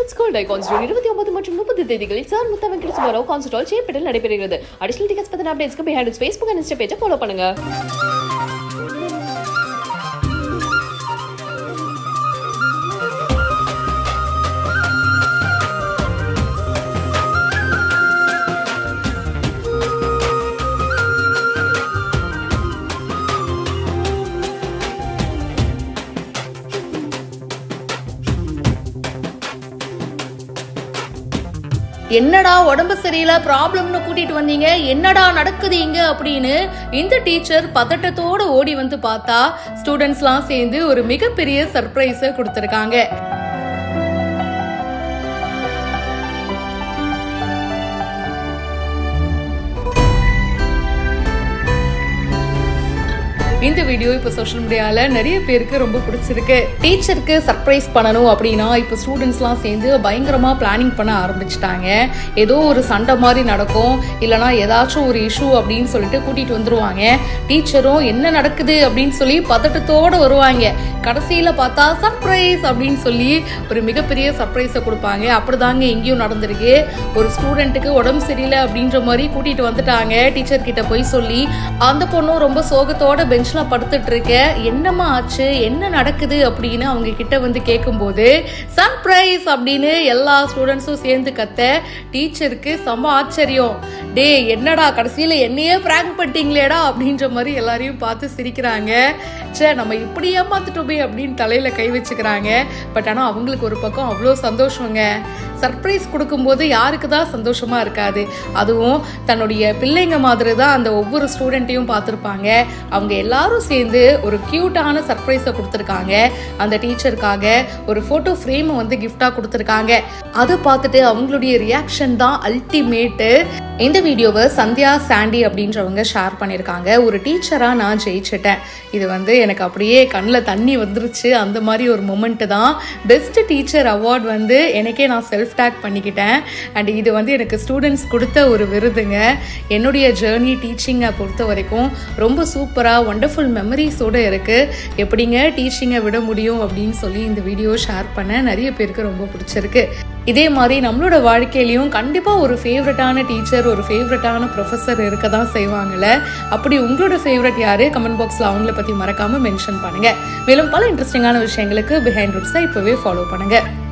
school icons June இருபத்தி ஒன்பது மற்றும் முப்பது தேதிகளில் Sir Mutha Venkata Subbarao concert hall சேப்பட்டில் நடைபெறுகிறது அடிஷனல் டிக்கெட்ஸ் பத்தின அப்டேட்ஸ்க்கு பிஹைண்ட் ஃபேஸ்புக் அண்ட் இன்ஸ்டா பேஜை ஃபாலோ பண்ணுங்க என்னடா உடம்பு சரியில்லை ப்ராப்ளம்னு கூட்டிட்டு வந்தீங்க என்னடா நடக்குது இங்க அப்படின்னு இந்த டீச்சர் பதட்டத்தோட ஓடி வந்து பார்த்தா ஸ்டூடெண்ட்ஸ்லாம் சேர்ந்து ஒரு மிகப்பெரிய சர்ப்ரைஸை கொடுத்துருக்காங்க இந்த வீடியோ இப்போ சோஷியல் மீடியால நிறைய பேருக்கு ரொம்ப பிடிச்சிருக்கு டீச்சருக்கு சர்ப்ரைஸ் பண்ணணும் அப்படின்னா இப்போ ஸ்டூடெண்ட்ஸ்லாம் சேர்ந்து பயங்கரமா பிளானிங் பண்ண ஆரம்பிச்சிட்டாங்க ஏதோ ஒரு சண்டை மாதிரி நடக்கும் இல்லைனா ஏதாச்சும் ஒரு இஷ்யூ அப்படின்னு சொல்லிட்டு கூட்டிட்டு வந்துருவாங்க டீச்சரும் என்ன நடக்குது அப்படின்னு சொல்லி பதட்டத்தோட வருவாங்க கடைசியில பார்த்தா சர்ப்ரைஸ் அப்படின்னு சொல்லி ஒரு மிகப்பெரிய சர்ப்ரைஸை கொடுப்பாங்க அப்படிதாங்க எங்கேயும் நடந்திருக்கு ஒரு ஸ்டூடெண்ட்டுக்கு உடம்பு சரியில்லை அப்படின்ற மாதிரி கூட்டிட்டு வந்துட்டாங்க டீச்சர் கிட்ட போய் சொல்லி அந்த பொண்ணும் ரொம்ப சோகத்தோட பெஞ்ச்ல படுத்துட்டு இருக்க என்னம்மா ஆச்சு என்ன நடக்குது அப்படின்னு அவங்க கிட்ட வந்து கேட்கும்போது சர்ப்ரைஸ் அப்படின்னு எல்லா ஸ்டூடெண்ட்ஸும் சேர்ந்து கத்த டீச்சருக்கு செம ஆச்சரியம் டே என்னடா கடைசியில என்னையே பிராங்க் பண்ணிட்டீங்களேடா அப்படின்ற மாதிரி எல்லாரையும் பார்த்து சிரிக்கிறாங்க ச்சே நம்ம இப்படி ஏமாத்துட்டோமே அப்படின்னு தலையில கை வச்சுக்கிறாங்க பட் ஆனா அவங்களுக்கு ஒரு பக்கம் அவ்வளோ சந்தோஷங்க சர்ப்ரைஸ் கொடுக்கும்போது யாருக்கு தான் சந்தோஷமா இருக்காது அதுவும் தன்னுடைய பிள்ளைங்க மாதிரி தான் அந்த ஒவ்வொரு ஸ்டூடெண்ட்டையும் பார்த்துருப்பாங்க அவங்க எல்லாரும் சேர்ந்து ஒரு க்யூட்டான சர்ப்ரைஸை கொடுத்துருக்காங்க அந்த டீச்சருக்காக ஒரு ஃபோட்டோ ஃப்ரேமை வந்து கிஃப்டாக கொடுத்துருக்காங்க அதை பார்த்துட்டு அவங்களுடைய ரியாக்ஷன் தான் அல்டிமேட்டு இந்த வீடியோவை சந்தியா சாண்டி அப்படின்றவங்க ஷேர் பண்ணியிருக்காங்க ஒரு டீச்சராக நான் ஜெயிச்சிட்டேன் இது வந்து எனக்கு அப்படியே கண்ணில் தண்ணி வந்துருச்சு அந்த மாதிரி ஒரு மொமெண்ட்டு தான் பெஸ்ட் டீச்சர் அவார்ட் வந்து எனக்கே நான் செல்ஃப் டேக் பண்ணிக்கிட்டேன் அண்ட் இது வந்து எனக்கு ஸ்டூடெண்ட்ஸ் கொடுத்த ஒரு விருதுங்க என்னுடைய ஜேர்னி டீச்சிங்கை பொறுத்த வரைக்கும் ரொம்ப சூப்பராக ஒண்டர்ஃபுல் மெமரிஸோடு இருக்குது எப்படிங்க டீச்சிங்கை விட முடியும் அப்படின்னு சொல்லி இந்த வீடியோ ஷேர் பண்ண நிறைய பேருக்கு ரொம்ப பிடிச்சிருக்கு இதே மாதிரி நம்மளோட வாழ்க்கையிலையும் கண்டிப்பாக ஒரு ஃபேவரட்டான டீச்சர் ஒரு ஃபேவரட்டான ப்ரொஃபஸர் இருக்க தான் செய்வாங்கல்ல அப்படி உங்களோட ஃபேவரட் யாரு கமெண்ட் பாக்ஸில் அவங்கள பற்றி மறக்காமல் மென்ஷன் பண்ணுங்கள் மேலும் பல இன்ட்ரெஸ்டிங்கான விஷயங்களுக்கு பிஹைண்ட் ரூட்ஸை இப்போவே ஃபாலோ பண்ணுங்கள்